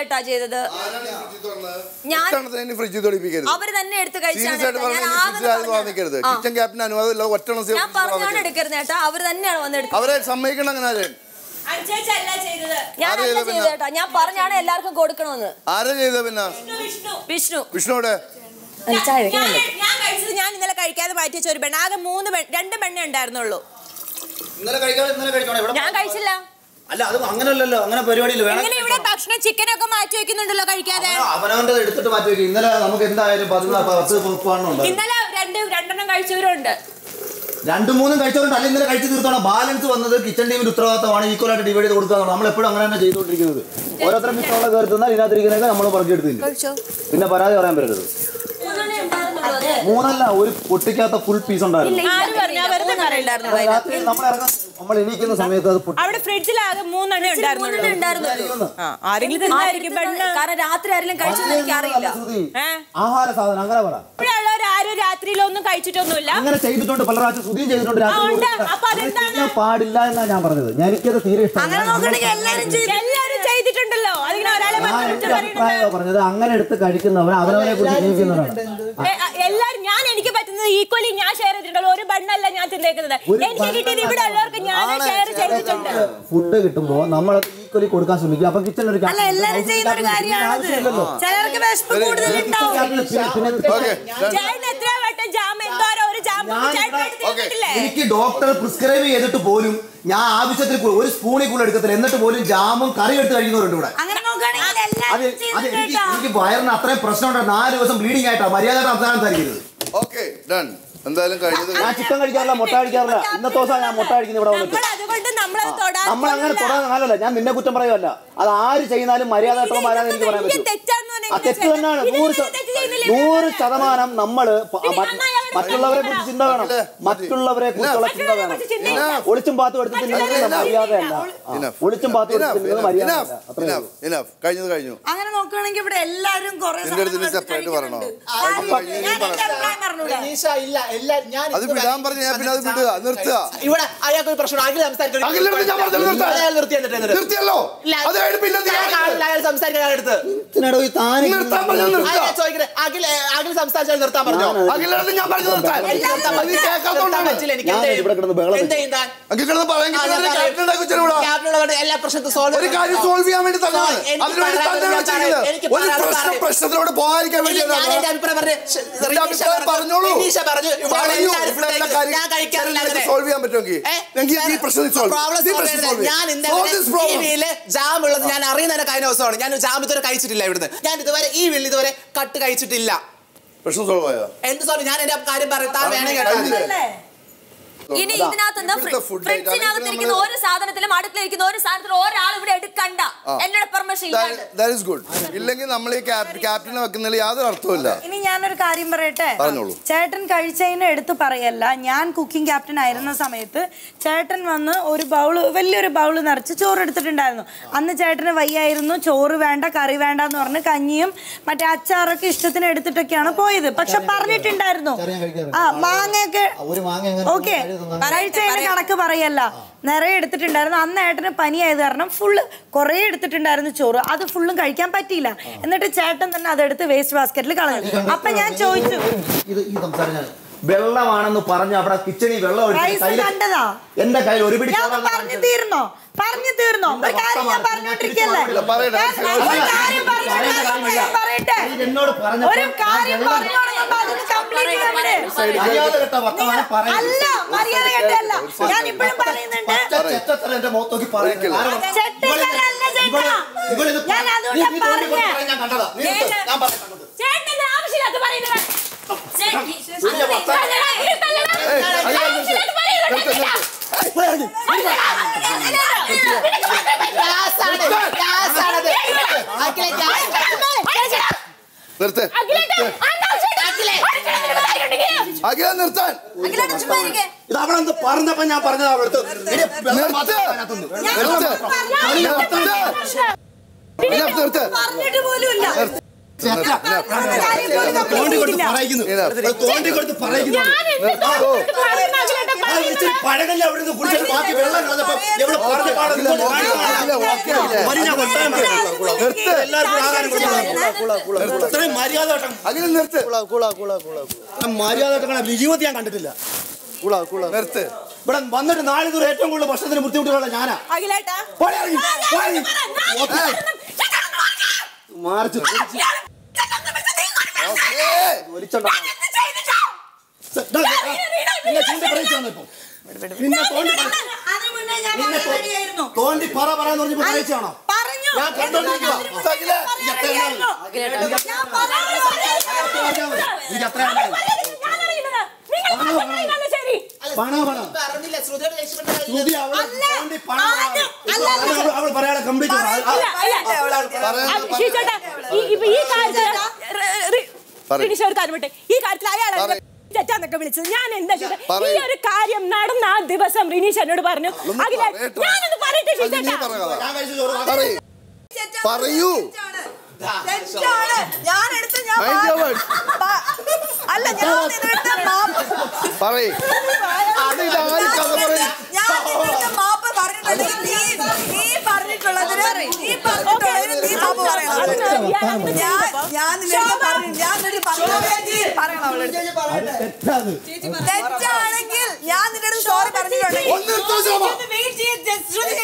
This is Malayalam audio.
ഏട്ടാ ചെയ്തത് ഞാൻ- ഒറ്റണത്തിന് ഫ്രിഡ്ജിൽ തൊളിപ്പിക്കരുത് അവര് തന്നെ എടുത്ത് സീരിയസ് ആയിട്ട് കഴിച്ചാണ് പറഞ്ഞാൽ ഞാൻ ആകെ ഫ്രിഡ്ജിൽ പറഞ്ഞതാണ്. വാങ്ങിക്കരുത് ആ. കിച്ചൺ ക്യാപ്റ്റൻ അനുവാദമില്ല ഒറ്റണം ഞാൻ പറഞ്ഞാണ് എടുക്കരുത് ഏട്ടാ അവര് തന്നെയാണ് വന്ന് എടുത്തത് അവരെ സമ്മതിക്കണം അങ്ങനെ ആരെ അനുചേച്ചല്ല ചെയ്തത് ഞാനല്ല ചെയ്തത് ചെയ്തത് ഏട്ടാ ഞാൻ പറഞ്ഞാണ് എല്ലാവർക്കും കൊടുക്കണമെന്ന് ആരാ ചെയ്ത പിന്നെ വിഷ്ണു വിഷ്ണു വിഷ്ണുവിടെ ചായ ഞാൻ വെക്കുന്നുണ്ട് ഞാൻ കഴിച്ചത് ഞാൻ ഇന്നലെ കഴിക്കാതെ മാറ്റി വെച്ച ഒരു പെണ്ണ് ആകെ മൂന്ന് പെണ്ണ് രണ്ട് പെണ്ണേ ഉണ്ടായിരുന്നുള്ളൂ ഇന്നലെ കഴിക്കാതെ ഇന്നലെ കഴിച്ചോണേ ഇവിടെ ഞാൻ കഴിച്ചില്ല അല്ല അത് അങ്ങനല്ലല്ലോ അങ്ങനെ പരിപാടിയില്ല വേണം ഇങ്ങനെ ഇവിടെ ഭക്ഷണം ചിക്കനൊക്കെ മാറ്റി വെക്കുന്നുണ്ടല്ലോ കഴിക്കാതെ അവനവന്റെ എടുത്തിട്ട് മാറ്റി വെക്കും ഇന്നലെ നമുക്ക് എന്തായാലും പതിനാല് പത്ത് മുപ്പാണെന്നുണ്ട് ഇന്നലെ രണ്ട് രണ്ടെണ്ണം കഴിച്ചവരുണ്ട് രണ്ടും മൂന്നും കഴിച്ചവരുണ്ട് അല്ല ഇന്നലെ കഴിച്ചു തീർത്തോണം ബാലൻസ് വന്നത് കിച്ചൺ ടീമിന്റെ ഉത്തരവാദിത്തമാണ് ഈക്വൽ ആയിട്ട് ഡിവൈഡ് ചെയ്ത് കൊടുക്കുക നമ്മൾ എപ്പോഴും അങ്ങനെ തന്നെ ചെയ്തുകൊണ്ടിരിക്കുന്നത് ഓരോരുത്തരും മിച്ചമുള്ള കയറി തന്നാൽ ഇതിനകത്തിരിക്കുന്നതൊക്കെ നമ്മൾ പറക്കിയെടുത്തില്ല പിന്നെ പരാതി പറയാൻ പറ്റരുത് മൂന്നല്ല ഒരു പൊട്ടിക്കാത്ത ഫുൾ പീസ് ഉണ്ടായിരുന്നു ആര് പറഞ്ഞു വെറുതെ പറയണ്ടായിരുന്നു രാത്രി നമ്മൾ ഇറങ്ങാൻ നമ്മൾ എണീക്കുന്ന സമയത്ത് അത് പൊട്ടി അവിടെ ഫ്രിഡ്ജിലാകെ മൂന്നെണ്ണേ ഉണ്ടായിരുന്നുള്ളൂ ഉണ്ടായിരുന്നു ആ, ആരെങ്കിലും തിന്നായിരിക്കും പെണ്ണ് കാരണം രാത്രി ആരെങ്കിലും കഴിച്ചെന്ന് എനിക്ക് അറിയില്ല ശ്രുതി, ഏ? ആഹാര സാധനം അങ്ങനെ പറ ഇവിടെയുള്ളവർ ആരും രാത്രിയിലൊന്നും കഴിച്ചിട്ടൊന്നുമില്ല അങ്ങനെ ചെയ്തിട്ടുണ്ട് പല പ്രാവശ്യം ശ്രുതിയും ചെയ്തിട്ടുണ്ട് രാത്രി ആ, ഉണ്ട്. കൊടുത്തിട്ട്. അപ്പൊ അങ്ങനെ അതെന്താണ്? ചെയ്യാൻ പാടില്ല എന്നാണ് ഞാൻ പറഞ്ഞത് ഞാൻ എനിക്കത് തീരെ അങ്ങനെ നോക്കണെങ്കിൽ എല്ലാരും ചെയ്തു എല്ലാരും ചെയ്തിട്ടുണ്ടല്ലോ അതിങ്ങനെ ഒരാളെ ഞാൻ മാത്രം എന്റെ കുറ്റം അഭിപ്രായമാണ് പറയുന്നത് പറഞ്ഞത് അങ്ങനെ എടുത്ത് കഴിക്കുന്നവർ അവരവരെ കുറിച്ച് ജീവിക്കുന്നവരാണ് ഏ, ആ, എല്ലാരും ഞാൻ എനിക്ക് പറ്റുന്നത് ഈക്വലി ഞാൻ ഷെയർ ചെയ്തിട്ടുള്ളൂ ഒരു ബണ്ണല്ല ഞാൻ തിന്നേക്കുന്നത് ഒരു എനിക്ക് കിട്ടിയത് ഇവിടെ ഉള്ളവർക്ക് ഞാൻ ഷെയർ ചെയ്തിട്ടുണ്ട് ഫുഡ് കിട്ടുമ്പോ നമ്മൾ ഈക്വലി കൊടുക്കാൻ ശ്രമിക്കും അപ്പൊ കിച്ചൺ ഒരു അല്ല എല്ലാരും ചെയ്യുന്ന ഒരു കാര്യമാണ് ചിലർക്ക് വിശപ്പ് കൂടുതലുണ്ടാവും ഓക്കെ ചേട്ടൻ എത്ര വട്ടം ജാം എന്തോരം ഒരു ജാം ചേട്ടൻ എടുത്ത് ഓക്കെ. തിന്നിട്ടില്ലേ? എനിക്ക് ഡോക്ടർ പ്രിസ്ക്രൈബ് ചെയ്തിട്ട് പോലും ഞാൻ ആവശ്യത്തിൽ കൂ- ഒരു സ്പൂണിൽ കൂടുതൽ എടുക്കത്തില്ല എന്നിട്ട് പോലും ജാമും കറി എടുത്ത് കഴിക്കുന്നവരുണ്ട് ഇവിടെ അങ്ങനെ നോക്കുകയാണെങ്കിൽ അത് എല്ലാരും അത് ചെയ്യുന്നുണ്ട് എനിക്ക് കേട്ടോ എനിക്ക് വയറിന് അത്രയും പ്രശ്നം ഉണ്ട് നാല് ദിവസം ബ്ലീഡിംഗ് ആയിട്ടാ മര്യാദ സംസാരം സംസാരിക്കരുത് ഓക്കെ ഡൺ എന്തായാലും കഴിഞ്ഞത് ഞാൻ ചിക്കൻ കഴിക്കാറില്ല മുട്ട കഴിക്കാറില്ല ഇന്നത്തെ ദിവസം ഞാൻ മുട്ട കഴിക്കുന്നത് ഇവിടെ വന്നിട്ട് നമ്മൾ അതുകൊണ്ട് നമ്മളത് തൊടാൻ നമ്മൾ അങ്ങനെ പോകുന്നില്ല. തുടങ്ങാൻ കാലല്ല ഞാൻ നിന്നെ കുറ്റം പറയുമല്ല അത് ആര് ചെയ്യുന്നാലും മര്യാദ മര്യാദ എനിക്ക് പറയാൻ വലിയ പറ്റും തെറ്റാന്ന് പറഞ്ഞാൽ ആ തെറ്റ് തന്നെയാണ് ഇത് നൂറ് നിങ്ങൾ ശത- തെറ്റ് ചെയ്യുന്നില്ലേ? നൂറ് ശതമാനം നമ്മള് പ- പിന്നെ മറ്റ് നന്നായി അവര് മറ്റുള്ളവരെ പറയുന്നത് കുറിച്ച് ചിന്ത വേണം മതി. മറ്റുള്ളവരെ കുറിച്ചുള്ള ചിന്ത വേണം മറ്റുള്ളവരെ കുറിച്ച് ചിന്തിക്കണം. ഒളിച്ചും പാത്തും എടുത്ത് തിന്നുന്നത് മര്യാദയല്ല ആ, Enough. ഒളിച്ചും പാത്തും എടുത്ത് Enough, തിന്നുന്നത് enough, മര്യാദയല്ല enough, അത്രേ enough, enough. കഴിഞ്ഞത് കഴിഞ്ഞു അങ്ങനെ നോക്കുകയാണെങ്കിൽ ഇവിടെ എല്ലാരും കുറെ നിന്റെ അടുത്ത് സെപ്പറേറ്റ് പറയണോ കഴിഞ്ഞത് കഴിഞ്ഞു നീ പറയണം അനീഷ ഇല്ല എല്ലാ ഞാൻ അത് വിടാൻ പറഞ്ഞ ഞാൻ പിന്നെ അത് വിടുക നിർത്തുക ഇവിടെ അയാൾക്ക് ഒരു പ്രശ്നം അഖിൽ സംസാരിക്കാൻ അഖിലിനോട് ഞാൻ പറഞ്ഞത് നിർത്താൻ. അയാൾ നിർത്തി എന്നിട്ട് എന്നിട്ട്. നിർത്തിയല്ലോ ഇല്ല, അത് കഴിഞ്ഞ് പിന്നെ നീ ഞാൻ കാണില്ല, അയാൾ സംസാരിക്കാൻ അയാൾ എടുത്ത് ഇതിനിടെ ഈ താന് നിർത്താൻ പറഞ്ഞത് അയാൾ നിർത്തുക ഞാൻ ചോദിക്കട്ടെ അഖിൽ അഖിൽ സംസാരിച്ചാൽ നിർത്താൻ പറഞ്ഞോ ഞാനത് അഖിലിനോട് ഞാൻ പറഞ്ഞത് നിർത്താൻ എനിക്ക് നിർത്താൻ അത് നീ പറ്റില്ല. നിർത്താൻ കേൾക്കാത്തോണ്ടാണ് പറ്റില്ല എനിക്ക് ഞാൻ എന്ത് ചെയ്യും? ഇവിടെ കിടന്ന് ബഹളം എന്ത് ചെയ്യും താൻ? അഖിൽ കിടന്ന് പറയാൻ ആ, ഞാൻ കിട്ടുന്ന പറയും. ക്യാപ്റ്റൻ ഉണ്ടാക്കി വെച്ചിട്ട് ക്യാപ്റ്റനുള്ളവരുടെ എല്ലാ പ്രശ്നത്തും solve ഒരു ചെയ്യാൻ കാര്യം പറയും. സോൾവ് ചെയ്യാൻ വേണ്ടി തന്നെയാണ് എനിക്ക് അതിനുവേണ്ടി പറയാനുള്ളത് തന്നെ ഞാൻ വെച്ചിരിക്കുന്നത് പറയും. എനിക്ക് ഒരു പറയാനുള്ളത് പ്രശ്നം പറയും. പ്രശ്നത്തിലൂടെ പോകാതിരിക്കാൻ ഇനി ഞാൻ എന്റെ വേണ്ടിയാണ് അഭിപ്രായം പറഞ്ഞു നിന്റെ അഭിപ്രായം പറഞ്ഞോളൂ റിനീഷ പറഞ്ഞു ഇവിടെ പറഞ്ഞു എല്ലാവരും ഇവിടെ എല്ലാ കാര്യം ഞാൻ കഴിക്കാറില്ല അങ്ങനെ സോൾവ് ചെയ്യാൻ പറ്റുമെങ്കിൽ ഏ? എങ്കിൽ ഈ പ്രശ്നം സോൾവ് Problem solve ചെയ്യരുത്. ഞാൻ ഇന്നലെ ഈ വീട്ടില് ജാം ഉള്ളത് ഞാൻ അറിയുന്ന കഴിഞ്ഞ ദിവസമാണ് ഞാൻ ജാം ഇതുവരെ കഴിച്ചിട്ടില്ല ഇവിടുന്ന് ഞാൻ ഇതുവരെ ഈ വീട്ടിൽ ഇതുവരെ കട്ട് കഴിച്ചിട്ടില്ല പ്രശ്നം സോൾവ് ആയോ എന്ത് സോറി ഞാൻ എന്റെ കാര്യം പറയും താൻ വേണമെങ്കിൽ കേട്ടോ കഴിഞ്ഞില്ലേ? ഇനി അതാ, ഇതിനകത്ത് ഇവിടുത്തെ food item, ഫ്രിഡ്ജിനകത്ത് ഇരിക്കുന്ന നമ്മള് ഒരു സാധനത്തിലും അടുക്കളയിരിക്കുന്ന ഒരു സാധനത്തിലും ഒരാൾ ഇവിടെ എടുക്കണ്ട എന്നോട് പെർമിഷൻ ഇല്ലാണ്ട് ദാറ്റ് ഈസ് ഗുഡ് ഇല്ലെങ്കിൽ നമ്മൾ ഈ ക്യാപ്റ്റനെ വെക്കുന്നതിൽ യാതൊരു അർത്ഥമില്ല ഇനി ഞാനൊരു കാര്യം പറയട്ടെ പറഞ്ഞോളൂ. ചേട്ടൻ കഴിച്ചതിന് എടുത്ത് പറയല്ല ഞാൻ കുക്കിംഗ് ക്യാപ്റ്റൻ ആയിരുന്ന സമയത്ത് ചേട്ടൻ വന്ന് ഒരു ബൗള് വലിയൊരു ബൗള് നിറച്ച് ചോറ് എടുത്തിട്ടുണ്ടായിരുന്നു അന്ന് ചേട്ടന് വയ്യായിരുന്നു ചോറ് വേണ്ട കറി വേണ്ട എന്ന് പറഞ്ഞ് കഞ്ഞിയും മറ്റേ അച്ചാറൊക്കെ ഇഷ്ടത്തിന് എടുത്തിട്ടൊക്കെയാണ് പോയത് പക്ഷെ പറഞ്ഞിട്ടുണ്ടായിരുന്നു കറി ഞാൻ കഴിക്കാറില്ല. ആ മാങ്ങയൊക്കെ ഒരു മാങ്ങ എങ്ങനെ ഓക്കെ കഴിച്ചു തന്നാ? കഴിച്ചതിന് കണക്ക് പറയല്ല നിറയെ എടുത്തിട്ടുണ്ടായിരുന്നു അന്ന് ഏട്ടന് പനിയായത് കാരണം ഫുള്ള് കുറേ എടുത്തിട്ടുണ്ടായിരുന്നു ചോറ് അത് ഫുള്ളും കഴിക്കാൻ പറ്റിയില്ല എന്നിട്ട് ചേട്ടൻ തന്നെ അതെടുത്ത് വേസ്റ്റ് ബാസ്ക്കറ്റിൽ കളഞ്ഞു അപ്പൊ ഞാൻ ചോദിച്ചു ഇത് ഈ സംസാരം ഞാൻ വെള്ളമാണെന്ന് പറഞ്ഞ് അവിടെ കിച്ചണിൽ വെള്ളം ഒഴിച്ച് റൈസ് കയ്യില് കണ്ടതാ എന്റെ കയ്യിൽ ഒരു പിടി ഞാൻ ചോറാണ് പറഞ്ഞു തീർന്നോ പറഞ്ഞു തീർന്നോ ഒരു കാര്യം ഞാൻ പറഞ്ഞോണ്ടിരിക്കല്ലേ ഇല്ല, പറയട്ടെ. ഞാൻ ഒരു കാര്യം പറഞ്ഞോണ്ടിരിക്കല്ലേ? ഞാൻ പറയട്ടെ ഇത് എന്നോട് പറഞ്ഞപ്പോൾ ഒരു കാര്യം ഞാൻ വെള്ളം പറഞ്ഞോളൂ അതിന് കംപ്ലീറ്റ് ചെയ്യണ്ടേ മര്യാദ കെട്ട വർത്തമാനം പറയരുത്. അല്ല മര്യാദ കേട്ടല്ല ഞാൻ ഇപ്പോഴും പറയുന്നുണ്ട് പച്ച ചെറ്റത്തരം എന്റെ മുഖത്ത് നോക്കി പറയുന്നത്. ഒരിക്കലും. ആരാ പറഞ്ഞത്? ചെറ്റത്തരല്ല ചേട്ടാ. ഇവള്- ഇവളിത് ഞാൻ നീ അതുകൊണ്ടാ ഇത് തോണ്ടി കൊണ്ട് പറഞ്ഞേ. പറയാൻ ഞാൻ കണ്ടതാ. നീ ഇത് ചേട്ടൻ- ഞാൻ പറയാം അങ്ങോട്ട്. ചേട്ടന്റെ ആവശ്യമില്ലാത്ത പറയുന്നത് വലിയ വർത്തമാനം. ഏയ്, അഖിൽ, നിർത്ത്. നിർത്ത്, നിർത്ത്. ഗ്യാസാണ്, ഗ്യാസാണത്. അഖിലെ, ഗ്യാസ്. നിർത്ത് അഖിലെ. അഖില നിർത്താൻ അഖിലേട്ടൻ ചുമ്മാ ഇരിക്കെ. ഇത് അവളെന്ത് പറഞ്ഞപ്പോ ഞാൻ പറഞ്ഞതാ അവളടുത്ത് ഇനി വെള്ളം നിർത്ത് മാത്രം അതിനകത്തുനിന്ന്. നിർത്ത് നിർത്ത് നിർത്ത് പറഞ്ഞിട്ട് പോലുമില്ല തോണ്ടി കൊടുത്ത് പറയിക്കുന്നു അത് തോണ്ടി കൊടുത്ത് പറയിക്കുന്നു ഞാൻ എന്ത് തോന്നിട്ട് പറയുന്ന അഖിലേട്ടാ ആ ഇച്ചിരി പറയുന്നത്? പഴകല്ലേ അവിടെ നിന്ന് കുടിച്ചിട്ട് ബാക്കി വെള്ളം കളഞ്ഞപ്പോ ഇവിടെ പറഞ്ഞ പാടെ ഇങ്ങോട്ട് കാണിക്കണം. ഓക്കെ അല്ലേ മരി ഞാൻ കൊട്ടാൻ പറയും. നിർത്ത് എല്ലാവർക്കും ആഹാരം കൊടുക്കണം ഇത്രയും മര്യാദ കേട്ടോ അങ്ങനെ നിർത്ത് മര്യാദ കേട്ടോ ജീവിതത്തിൽ ഞാൻ കണ്ടിട്ടില്ല നിർത്ത് ഇവിടെ വന്നിട്ട് നാളെ ദൂരം ഏറ്റവും കൂടുതൽ ഭക്ഷണത്തിന് ബുദ്ധിമുട്ടുള്ള ഞാനാ അഖിലേട്ടാ പോടി ഇറങ്ങി, പോടി. ഓക്കെ ദാ, ദാ, നിന്നെ ചൂണ്ടി പറയിച്ചു വന്നു ഇപ്പൊ. നിന്നെ തോണ്ടി പറ- അതിന് മുന്നേ ഞാൻ നിന്നെ പറയാൻ ready-ആയിരുന്നു. തോണ്ടി പറ പറയാന്ന് പറഞ്ഞപ്പോ പറയിച്ചാണോ പറഞ്ഞു ഞാൻ കണ്ടോണ്ടിരിക്കുവാ. സകില പറയാൻ ready-ആയിരുന്നു. ഞാൻ പറഞ്ഞു എനിക്ക് അത്ര ഞാനറിയുന്നത് നിങ്ങൾ പറയുന്നതല്ല ശരി പണ പണ പറഞ്ഞില്ല ശ്രുതിയോട് ദേഷ്യപ്പെട്ട കാര്യം ശ്രുതി അവള് അല്ല, തോണ്ടി പണ ആദ്യം, അല്ല, അല്ല. അവൾ- അവൾ പറയാതെ കംപ്ലീറ്റ് ഇല്ല, ഇല്ല. പറയാൻ അത് ഷീജേട്ടാ, ഈ- ഇപ്പൊ ഈ കാര്യത്തില് റി- റി- പറയ്. റിനീഷ ഒരു കാര്യം വിട്ടെ. ഈ കാര്യത്തിൽ അയാൾ പറയ്. തെറ്റാന്നൊക്കെ വിളിച്ചത് ഞാൻ എന്താ ചെയ്തത്? ഈ പറയ്. ഒരു കാര്യം നടന്ന ആ ദിവസം റിനീഷ് എന്നോട് പറഞ്ഞു ഒന്ന് അഖില പറയട്ടെ. ഞാനൊന്ന് പറയട്ടെ അത് നീ ഷീജേട്ടാ പറഞ്ഞതാ ഞാൻ കഴിച്ച ചോറ് പറയ് പറയൂ തെറ്റാണ് ഞാൻ എടുത്ത് ഞാൻ Mind your words. പ- അല്ല ഞാൻ നിന്നെടുത്ത് മാപ്പ് പറയ് അത് ഇതാര് കഥ പറയും ഞാൻ നിന്നെടുത്ത് മാപ്പ് പറഞ്ഞിട്ടുണ്ടെങ്കിൽ നീ നീ പറഞ്ഞിട്ടുള്ളതിന് നീ പറഞ്ഞിട്ടുള്ളതിന് നീ മാപ്പ് പറയണം അത് ഞാൻ അങ്ങനെ ഞാൻ ചെയ്തപ്പോ ഞാൻ നിന്നെടുത്ത് പറഞ്ഞു ഞാൻ നിന്നോട് പറഞ്ഞു നീ പറയണം അവളോട് തെറ്റാത് തെറ്റാണെങ്കിൽ ഞാൻ നിന്നോട് സോറി പറഞ്ഞിട്ടുണ്ടെങ്കിൽ ഒന്ന് നിർത്തൂ ശോഭ. ഒന്ന് wait ചെയ്യ്, just ശ്രുതി